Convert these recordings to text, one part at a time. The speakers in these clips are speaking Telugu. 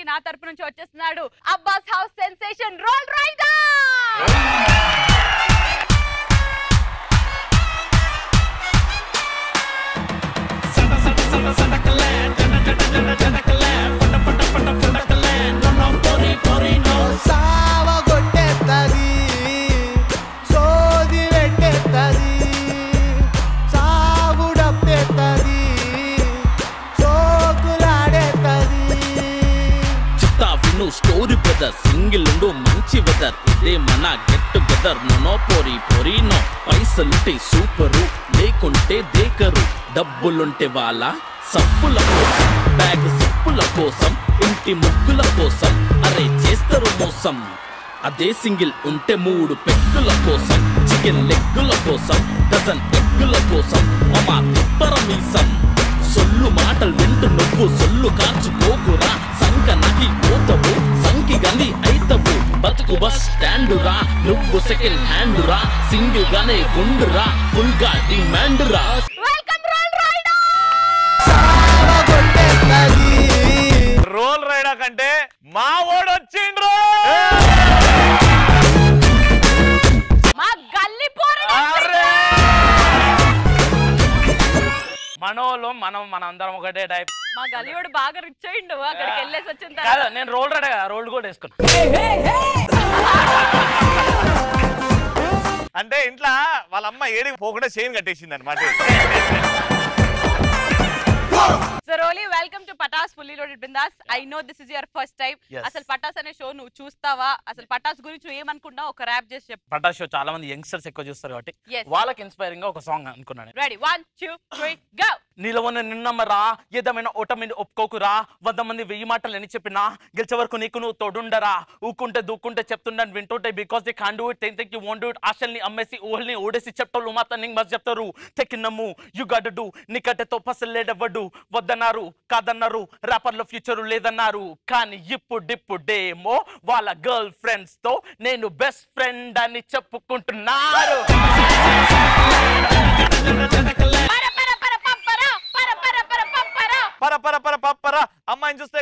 నా తరపు నుంచి వచ్చేస్తున్నాడు Abbas house sensation Roll Rida సావగొట్టేత్తది సోది పెట్టేత్తది సావుడప్పేత్తది సోకులాడేత్తది చెప్తా విను స్టోరీ బ్రదర్ సింగిల్ ఉండు మంచి వెదర్ ఇదే మన గెట్ టుగెదర్ నో పోరి పోరి నో పైసలుంటే సూపరు లేకుంటే దేకరు డబ్బులుంటే వాళ్ళ సబ్బుల కోసం బ్యాగ్ సప్పుల కోసం ఇంటి ముగ్గుల కోసం అరే చేస్తారు మోసం అదే సింగిల్ ఉంటే మూడు పెగ్గుల కోసం చికెన్ లెగ్గుల కోసం డజన్ ఎగ్గుల కోసం మమా తిప్పర మీసం సొల్లు మాటలు వింటూ నువ్వు సొల్లు కార్చుకోకురా సంక నగి పోతవు సంకి గని అయితవు బతుకు బస్ స్టాండ్ రా నువ్వు సెకండ్ హ్యాండ్ రా సింగిల్ గానే ఉండురా ఫుల్ గా డిమాండ్ రా వెల్కమ్ రోల్ రైడర్ సావగొట్టేత్తది రోల్ రైడర్ కంటే మా ఓడు వచ్చిండ్రు మా గల్లి పోరడు అరే! మనోళ్ళు మనం మన అందరం ఒకటే టైప్ మా గల్లియోడు బాగా రిచ్ అయిండు అక్కడికి వెళ్ళేసి వచ్చిన కాదు తర్వాత నేను రోల్ రైడర్ కదా రోల్ కూడా వేసుకున్నా అంటే ఇంట్లో వాళ్ళ అమ్మ ఏడికి పోకుండా చైన్ కట్టేసింది అనమాట సో రోలీ welcome to Patas fully loaded బిందాస్ I know this is your first time Yes. అసలు పటాస్ అనే షో నువ్వు చూస్తావా అసలు పటాస్ గురించి నువ్వు ఏమనుకున్నావు ఒక ర్యాప్ చేసి చెప్పు పటా షో చాలా మంది యంగ్స్టర్స్ ఎక్కువ చూస్తారు కాబట్టి Yes. వాళ్ళకి ఇన్స్పైరింగ్ గా ఒక సాంగ్ అనుకున్నాను ready one two three go నీలవన్న నిన్నమ్మరా ఏదమైన ఓటమిని ఒప్పుకోకురా వంద మంది వెయ్యి మాటలు ఎన్ని చెప్పినా గెలిచే వరకు నీకు నువ్వు తోడుండరా ఊకుంటే దూకుంటే చెప్తుండని వింటుంటే because they can do it think think you want do it ఆశల్ని అమ్మేసి ఊహల్ని ఓడేసి చెప్తారు మాత్రం నీకు మస్తు చెప్తారు తెక్కినమ్ము యు గడ్ డూ నీకంటే పసలేడవ్వడు వద్దన్నారు కాదన్నారు ర్యాపర్లో ఫ్యూచర్ లేదన్నారు కానీ ఇప్పుడిప్పుడేమో వాళ్ళ గర్ల్ ఫ్రెండ్స్ తో నేను బెస్ట్ ఫ్రెండ్ అని చెప్పుకుంటున్నారు పర పర పర పంపర పర పర పర పంపర పర పర పర పర అమ్మాయిని చూస్తే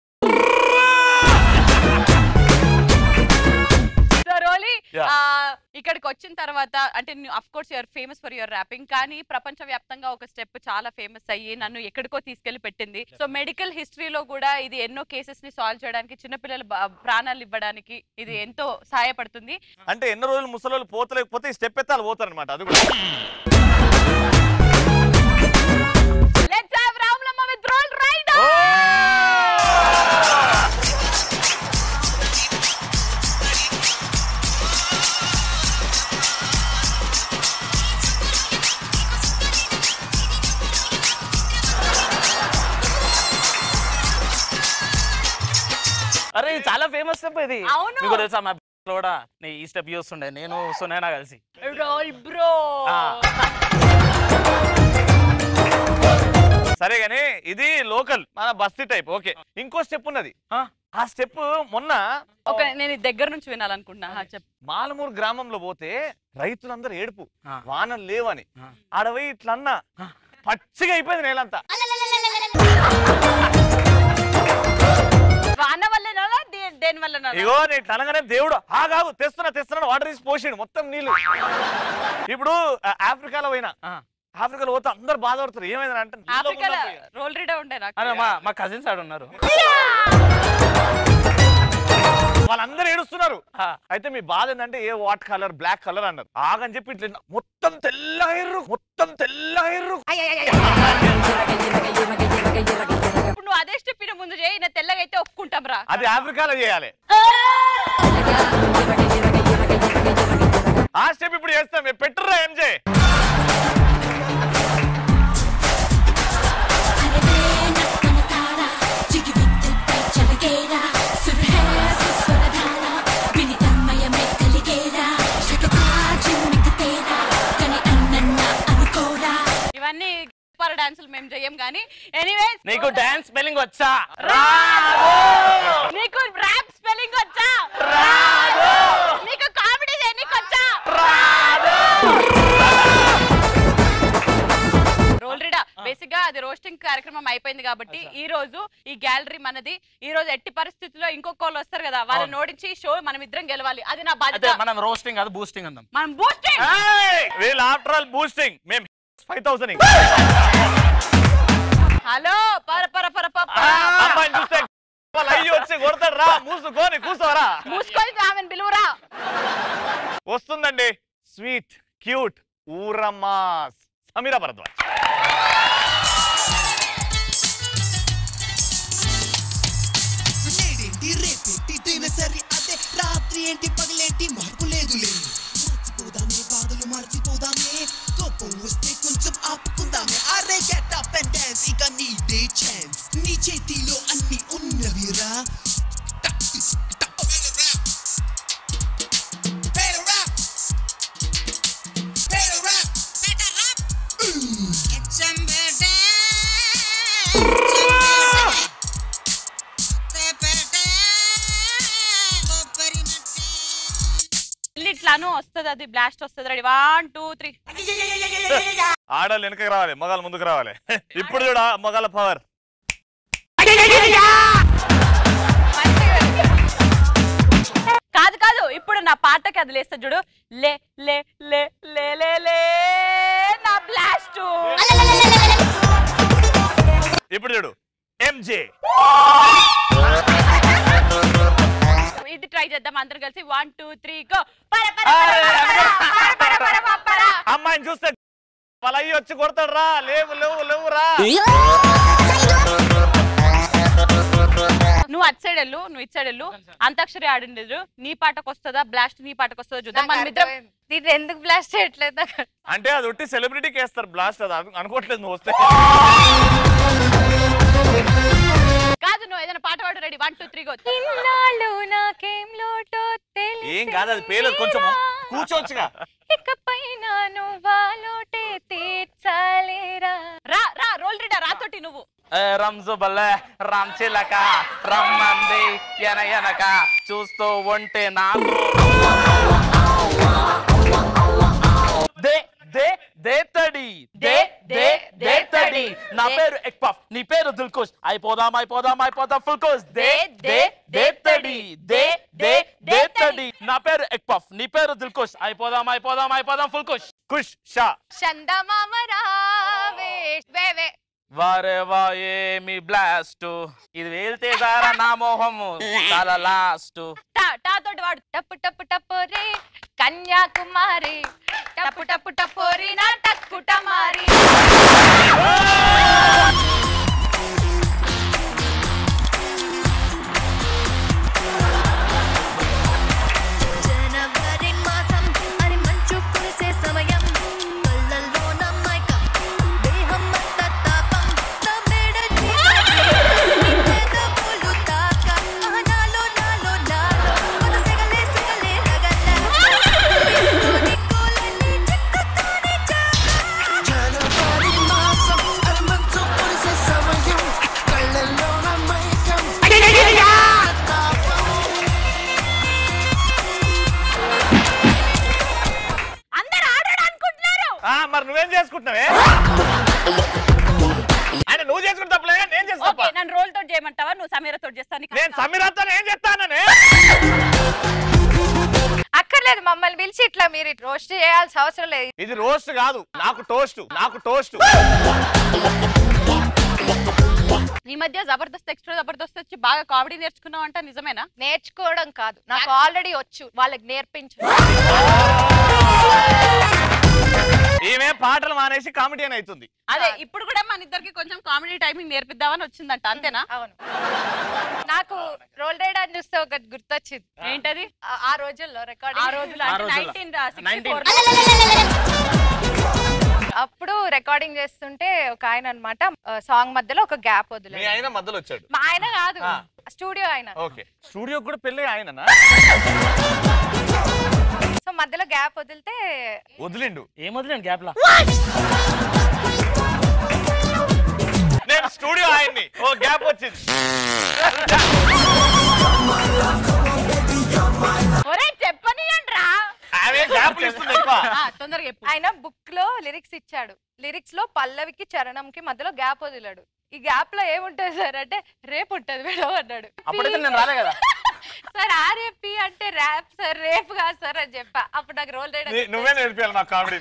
సో రోలీ Yeah. ఆ, ఇక్కడికి వచ్చిన తర్వాత అంటే of course your famous for your rapping కానీ ప్రపంచ వ్యాప్తంగా ఒక స్టెప్ చాలా ఫేమస్ అయ్యి నన్ను ఎక్కడికో తీసుకెళ్లి పెట్టింది సో మెడికల్ హిస్టరీలో కూడా ఇది ఎన్నో కేసెస్ ని సాల్వ్ చేయడానికి చిన్నపిల్లల బ- ప్రాణాలు ఇవ్వడానికి ఇది ఎంతో సహాయపడుతుంది అంటే ఎన్ని రోజులు ముసలోళ్ళు పోతలేకపోతే ఈ స్టెప్ ఎత్తాలి పోతారు అనమాట అది కూడా లెట్స్ హావ్ రామ్లమ్మ విత్ రోల్ రైడర్ అరే ఇది చాలా ఫేమస్ స్టెప్ ఇది అవును. మీకు తెలుసా మా లో కూడా నీ ఈ స్టెప్ చూస్తుండే నేను సునైనా కలిసి రోల్ బ్రో ఆ. సరే గానీ ఇది లోకల్ మన బస్తీ టైప్ ఓకే ఇంకో స్టెప్ ఉన్నది ఆ స్టెప్ మొన్న ఒక నేను ఇది దగ్గర నుంచి వినాలనుకుంటున్నా హా, చెప్పు మాలమూరు గ్రామంలో పోతే రైతులందరూ ఏడుపు ఆ. వానలు లేవని ఆ. ఆడపోయి ఇట్లా అన్నా పచ్చిగా అయిపోయింది నేలంతా వాన వల్ల దేని వల్ల ఇగో నేను అనగానే దేవుడు ఆగాగు తెస్తున్నా తెస్తున్నా వాటర్ తీసి పోసిండు మొత్తం నీళ్లు ఇప్పుడు ఆ, ఆఫ్రికాలో పోయినా ఆఫ్రికాలో పోతే అందరు బాధపడతారు ఏమైంది అంటే నీళ్ళలో ఆఫ్రికాలో ఉన్నప్పుడు- రోల్ రీడే ఉండే నాకు అరే మా మా కజిన్స్ ఆడు ఉన్నారు వాళ్ళందరూ ఏడుస్తున్నారు అయితే మీ బాధ ఏంటంటే ఏ వాట్ కలర్ బ్లాక్ కలర్ అన్నారు ఆగని చెప్పి ఇట్లా మొత్తం తెల్లగైర్రు మొత్తం తెల్లగైర్రు ఇప్పుడు నువ్వు అదే స్టెప్ ముందు చేయి నేను తెల్లగా అయితే ఒప్పుకుంటాం రా అది ఆఫ్రికాలో చేయాలి ఆ స్టెప్ ఇప్పుడు చేస్తాం మేము పెట్టుర్రా ఎంజే ఇవన్నీ పర డాన్సులు మేము చెయ్యం కానీ ఎనీవేస్ నీకు డాన్స్ స్పెల్లింగ్ వచ్చా నీకు ర్యాప్ స్పెల్లింగ్ వచ్చా నీకు కామెడీ చేయనీకి వచ్చా రోల్ రీడా బేసిక్ గా అది రోస్టింగ్ కార్యక్రమం అయిపోయింది కాబట్టి ఈ రోజు ఈ గ్యాలరీ మనది ఈ రోజు ఎట్టి పరిస్థితుల్లో ఇంకొక వాళ్ళు వస్తారు కదా వాళ్ళని ఓడించి షో మనం ఇద్దరం గెలవాలి అది నా అయితే బాధ్యత మనం రోస్టింగ్ అది బూస్టింగ్ అందాం మనం బూస్టింగ్ వీళ్ళు ఆఫ్టర్ ఆల్ బూస్టింగ్ మేము ఫైవ్ థౌసండ్ హలో పర పర పర పర పర. అమ్మాయిని చూస్తే వాళ్ళు అయ్యి వచ్చి కొడతాడు రా మూసుకోని కూర్చోరా మూసుకొని ఆమెను పిలువురా వస్తుందండి స్వీట్ క్యూట్ ఊరమ్మా సమీరా భరద్వాజ్ నేడేంటి రేపేంటి దినసరి అదే రాత్రి ఏంటి పగలేంటి మార్పు లేదులే మర్చిపోదామే బాధలు మర్చిపోదామే కోపం వస్తే కొంచెం ఆపుకుందామే అరే గెట్ అప్ అండ్ డాన్స్ ఇక నీదే ఛాన్స్ నీ చేతిలో అన్ని ఉన్నవిరా టక్ టిస్ టక్. Better rap. Better rap. Better rap. ఇల్లు ఇట్లాను వస్తుంది అది బ్లాస్ట్ వస్తుంది రెడీ వన్ టూ త్రీ ఆడవాళ్ళు వెనకకి రావాలి మగాళ్ళు ముందుకు రావాలి ఇప్పుడు చూడ మగాళ్ళ పవర్ కాదు కాదు ఇప్పుడు నా పాటకి అది లేస్తా చూడు లే లే లే లే లే లే నా బ్లాస్ట్ ఇప్పుడు చూడు ఎంజే ఇది ట్రై చేద్దాం అందరు కలిసి వన్ టూ త్రీ గో పర పర పర పర పర పర పర పర పర. అమ్మాయిని చూస్తే వాళ్ళ అయ్యి వచ్చి కొడతాడు రా లేవు లేవు లేవు రా నువ్వు అటు సైడ్ వెళ్ళు నువ్వు ఇటు సైడ్ వెళ్ళు అంతాక్షరి ఆడిండదు నీ పాటకు వస్తుందా బ్లాస్ట్ నీ పాటకు వస్తుందా చూద్దాం నాకు మన ఇద్దరం అర్థమైంది. దీన్ని ఎందుకు బ్లాస్ట్ చేయట్లేదు నాకు అర్థం- అంటే అది ఒట్టి సెలబ్రిటీకి వేస్తారు బ్లాస్ట్ అది అను- అనుకోవట్లేదు నువ్వు వస్తే కాదు నువ్వు ఏదైనా పాట పాడు ready one two three go ఇన్నాళ్ళు నాకేం లోటో ఏం కాదు అది పేలేదు కొంచెం కూర్చోవచ్చుగా ఇకపై నువ్వా లోటే తీర్చాలేరా రా రా రోల్ రీడర్ రాతోటి నువ్వు ఏ రంజు బల్లే రామ్ చిలక రమ్మంది ఎన ఎనక చూస్తూ ఉంటే నాకు దే దే దే తడి దే దే దే తడి నా పేరు ఎక్పఫ్ నీ పేరు దిల్కుష్ అయిపోదాం అయిపోదాం అయిపోదాం ఫుల్ కోర్స్ దే దే దే తడి దే దే దే తడి నా పేరు ఎక్పఫ్ నీ పేరు దిల్కుష్ అయిపోదాం అయిపోదాం అయిపోదాం ఫుల్ కుష్ కుష్ షా చందమామ రావే వే వే వారే వా ఏమి బ్లాస్ట్ ఇది వెళ్తే దారా నా మోహము చాలా లాస్ట్ టా టా తోటి వాడు టప్పు టప్పు టప్పు రే కన్యాకుమారి టప్పు టప్పు టప్పు రే నా టక్కు టమారి జనవరి మాసం అని మంచు కురిసే సమయం కళ్ళల్లో నమ్మాయికం దేహం అంతా తాపం నా మేడ పూలు తాక నాలో నాలో నాలో మన సెగలే సెగలే రగల దిక్కులన్నీ చిక్కుతానే చాక జనవరి మాసం అది మంచు కురిసే సమయం కళ్ళల్లోన మైకం తాపం అందరు ఆడాడు అనుకుంటున్నారు ఆ, మరి నువ్వేం చేసుకుంటున్నావే అంటే నువ్వు చేసుకుంటే తప్పలే నేను చేస్తా ఓకే నన్ను రోల్ తోటి చేయమంటావా నువ్వు సమీర తోటి చేస్తాను నీకు నేను సమీరాతో ఏం చేస్తాననే అక్కర్లేదు మమ్మల్ని పిలిచి ఇట్లా మీరు రోస్ట్ చేయాల్సిన అవసరం లేదు ఇది రోస్ట్ కాదు నాకు టోస్ట్ నాకు టోస్ట్ ఈ మధ్య జబర్దస్త్ ఎక్స్ట్రా జబర్దస్త్ వచ్చి బాగా కామెడీ నేర్చుకున్నావు అంట నిజమేనా నేర్చుకోవడం కాదు నాకు ఆల్రెడీ వచ్చు వాళ్ళకి నేర్పించు ఈమె పాటలు మానేసి కామెడీ అని అవుతుంది అదే ఇప్పుడు కూడా మన ఇద్దరికి కొంచెం కామెడీ టైమింగ్ నేర్పిద్దామని వచ్చిందంట అంతేనా అవును నాకు రోల్ రైడ్ అని చూస్తే ఒకటి గుర్తొచ్చింది ఏంటది ఆ- ఆ రోజుల్లో రికార్డింగ్ ఆ రోజులు ఆ అంటే రోజుల్లో. నైన్టీన్ 19. అప్పుడు రికార్డింగ్ చేస్తుంటే ఒక ఆయన అనమాట సాంగ్ మధ్యలో ఒక గ్యాప్ మీ వదిలేదు ఆయన మధ్యలో వచ్చాడు మా ఆయన కాదు ఆ. స్టూడియో ఆయన ఓకే స్టూడియో కూడా పెళ్ళి ఆయననా సో మధ్యలో గ్యాప్ వదిలితే వదిలిండు ఏం వదిలేండి గ్యాప్ లా నేను స్టూడియో ఆయన్ని ఓ గ్యాప్ వచ్చింది ఒరే చెప్పనియండి రా ఆమె గ్యాప్ ఇస్తుంది ఎక్కువ తొందరగా చెప్పు ఆయన బుక్ లో లిరిక్స్ ఇచ్చాడు లిరిక్స్ లో పల్లవికి చరణంకి మధ్యలో గ్యాప్ వదిలాడు ఈ గ్యాప్ లో ఏముంటది సార్ అంటే రేపు ఉంటది మేడం అన్నాడు అప్పుడైతే నేను రాలే కదా సార్ ఆర్ఏపి అంటే ర్యాప్ సార్ రేపు కాదు సార్ అని చెప్పా అప్పుడు నాకు రోల్ నీ- నువ్వే నేర్పియాలి నాకు comedy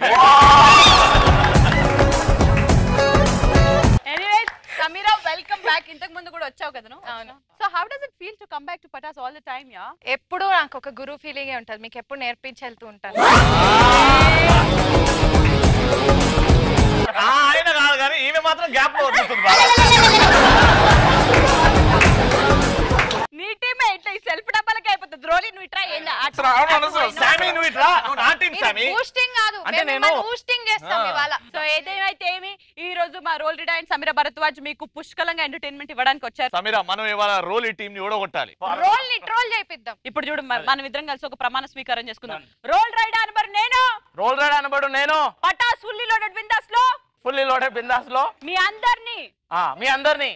anyway Sameera welcome back ఇంతకు ముందు కూడా వచ్చావు కదా నువ్వు అవును. So how does it feel to come back to Patas all the time yeah ఎప్పుడు నాకు ఒక గురువు ఫీలింగే ఉంటది మీకు ఎప్పుడు నేర్పించి వెళ్తూ ఉంటాను ఆ, ఆయన కాదు కానీ ఈమె మాత్రం గ్యాప్ లో వదులుతుంది బాగా నీ టీమే ఇట్లా ఈ సెల్ఫ్ డబ్బాలకి అయిపోతుంది ద్రోణి నువ్వు ఇట్రా ఏందా అసలు అవును అనవసరం. శామీ నువ్వు ఇట్లా నువ్వు నా టీం శామీ బూస్టింగ్ కాదు అంటే మేము నేను- బూస్టింగ్ చేస్తాం ఆ. ఇవాళ సో ఏదేమైతే ఏమి ఈ రోజు మా Roll Rida and Sameera Bharadwaj మీకు పుష్కలంగా ఎంటర్టైన్మెంట్ ఇవ్వడానికి వచ్చారు సమీరా మనం ఇవాళ రోల్ ఈ టీం ని ఓడగొట్టాలి రోల్ ని ట్రోల్ చేపిద్దాం ఇప్పుడు చూడు మ- మనం ఇద్దరం కలిసి ఒక ప్రమాణ స్వీకారం చేసుకుందాం రోల్ రైడ్ అనబర్ నేను రోల్ రైడ్ అనబడు నేను పటాస్ ఫుల్లీ లోడెడ్ బిందాస్ లో ఫుల్లీ లోడెడ్ బిందాస్ లో మీ అందరినీ ఆ, మీ అందరినీ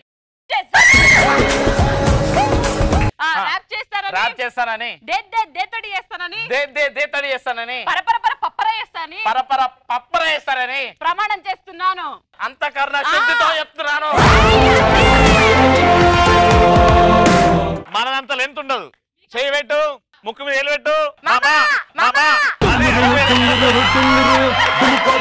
ఆ. ర్యాప్ చేస్తారని ర్యాప్ చేస్తానని దే దే దే తడి చేస్తానని దే దే దే తడి చేస్తానని పరపర పర పప్పర చేస్తానని పరపర పప్పర చేస్తానని ప్రమాణం చేస్తున్నాను అంతకర్ణ శక్తితో చెప్తున్నాను మనదంత లెంత్ ఉండదు చేయి పెట్టు ముక్కు మీద ఏలు పెట్టు మామా మామా అదే, అదే.